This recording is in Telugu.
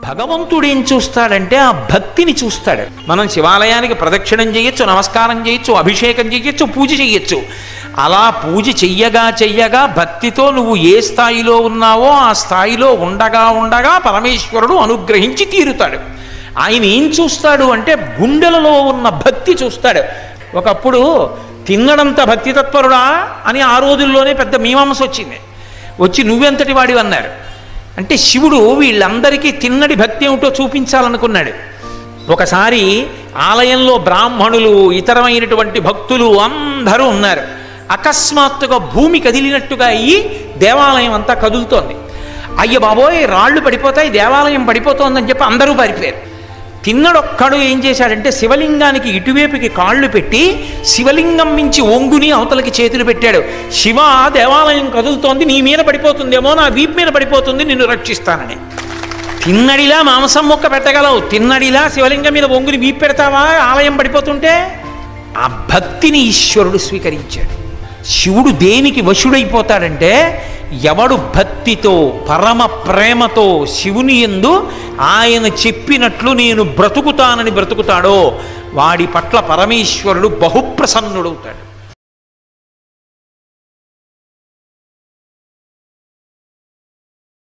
భగవంతుడు ఏం చూస్తాడంటే ఆ భక్తిని చూస్తాడు మనం శివాలయానికి ప్రదక్షిణం చేయొచ్చు నమస్కారం చేయొచ్చు అభిషేకం చేయొచ్చు పూజ చేయొచ్చు అలా పూజ చెయ్యగా చెయ్యగా భక్తితో నువ్వు ఏ స్థాయిలో ఉన్నావో ఆ స్థాయిలో ఉండగా ఉండగా పరమేశ్వరుడు అనుగ్రహించి తీరుతాడు ఆయన ఏం చూస్తాడు అంటే గుండెలలో ఉన్న భక్తి చూస్తాడు ఒకప్పుడు తిన్నడంత భక్తి తత్పరుడా అని ఆ రోజుల్లోనే పెద్ద మీమాంస వచ్చింది వచ్చి నువ్వెంతటి వాడివి అన్నారు అంటే శివుడు వీళ్ళందరికీ తిన్నడి భక్తి ఏమిటో చూపించాలనుకున్నాడు ఒకసారి ఆలయంలో బ్రాహ్మణులు ఇతరమైనటువంటి భక్తులు అందరూ ఉన్నారు అకస్మాత్తుగా భూమి కదిలినట్టుగా అయ్యి దేవాలయం అంతా కదులుతోంది అయ్య బాబోయ్ రాళ్ళు పడిపోతాయి దేవాలయం పడిపోతోందని చెప్పి అందరూ పారిపోయారు తిన్నడొక్కడు ఏం చేశాడంటే శివలింగానికి ఇటువైపుకి కాళ్ళు పెట్టి శివలింగం మించి ఒంగుని అవతలకి చేతులు పెట్టాడు శివ దేవాలయం కదులుతోంది నీ మీద పడిపోతుందేమో నా వీపు మీద పడిపోతుంది నిన్ను రక్షిస్తానని తిన్నడిలా మాంసం మొక్క పెట్టగలవు తిన్నడిలా శివలింగం మీద ఒంగుని వీపు పెడతావా ఆలయం పడిపోతుంటే ఆ భక్తిని ఈశ్వరుడు స్వీకరించాడు శివుడు దేనికి వశుడైపోతాడంటే ఎవడు భక్తితో పరమ ప్రేమతో శివుని ఎందు ఆయన చెప్పినట్లు నేను బ్రతుకుతానని బ్రతుకుతాడో వాడి పట్ల పరమేశ్వరుడు బహుప్రసన్నుడవుతాడు